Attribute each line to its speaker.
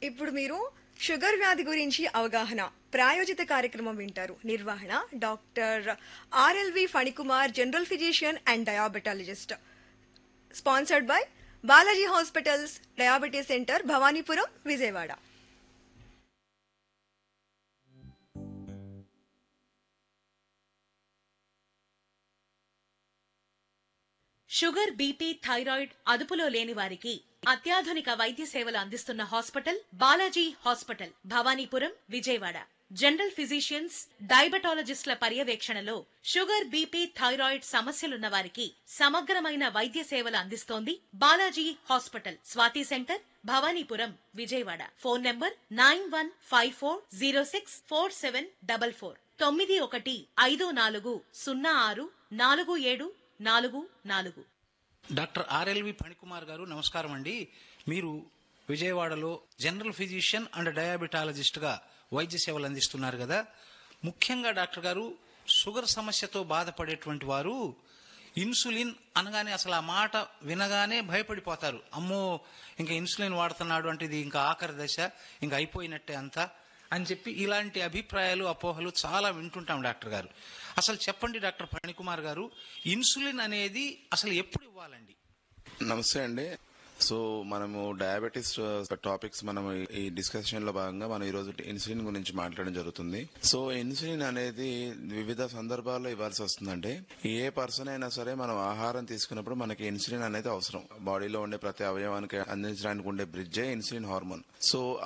Speaker 1: ఇప్పుడు మీరు షుగర్ వ్యాధి గురించి అవగాహన ప్రాయోజిత కార్యక్రమం వింటారు నిర్వహణ doctor RLV Phanikumar general physician and diabetologist sponsored by Balaji hospitals diabetes centre Bhavanipuram Vijayawada
Speaker 2: sugar BP thyroid అదుపులో లేని వారికి అత్యాధునిక వైద్య సేవలు అందిస్తున్న hospital Balaji hospital Bhavanipuram Vijayawada general physicians డయాబెటాలజిస్టుల పర్యవేక్షణలో షుగర్ బీపీ థైరాయిడ్ సమస్యలున్న వారికి సమగ్రమైన వైద్య సేవలు అందిస్తోంది Balaji hospital Swathi centre Bhavanipuram Vijayawada phone number nine one five four zero six four seven double four తొమ్మిది ఒకటి ఐదు నాలుగు సున్నా ఆరు నాలుగు ఏడు నాలుగు నాలుగు
Speaker 3: డాక్టర్ ఆర్ఎల్వి ఫణికుమార్ గారు నమస్కారం అండి మీరు విజయవాడలో జనరల్ ఫిజిషియన్ అండ్ డయాబెటాలజిస్ట్ గా వైద్య సేవలు అందిస్తున్నారు కదా ముఖ్యంగా డాక్టర్ గారు షుగర్ సమస్యతో బాధపడేటువంటి వారు ఇన్సులిన్ అనగానే అసలు ఆ మాట వినగానే భయపడిపోతారు అమ్మో ఇంకా ఇన్సులిన్ వాడుతున్నాడు అంటే ఇది ఇంకా ఆఖరి దశ ఇంకా అయిపోయినట్టే అంతా అని చెప్పి ఇలాంటి అభిప్రాయాలు అపోహలు చాలా వింటుంటాం డాక్టర్ గారు అసలు చెప్పండి డాక్టర్ ఫణికుమార్ గారు ఇన్సులిన్ అనేది అసలు ఎప్పుడు ఇవ్వాలండి
Speaker 4: నమస్తే అండి సో మనము డయాబెటీస్ టాపిక్స్ మనం ఈ డిస్కషన్ లో భాగంగా మనం ఈ రోజు ఇన్సులిన్ గురించి మాట్లాడడం జరుగుతుంది సో ఇన్సులిన్ అనేది వివిధ సందర్భాల్లో ఇవ్వాల్సి వస్తుందండి ఏ పర్సన్ అయినా సరే మనం ఆహారం తీసుకున్నప్పుడు మనకి ఇన్సులిన్ అనేది అవసరం బాడీలో ఉండే ప్రతి అవయవానికి అందించడానికి ఉండే బ్రిడ్జే ఇన్సులిన్ హార్మోన్ సో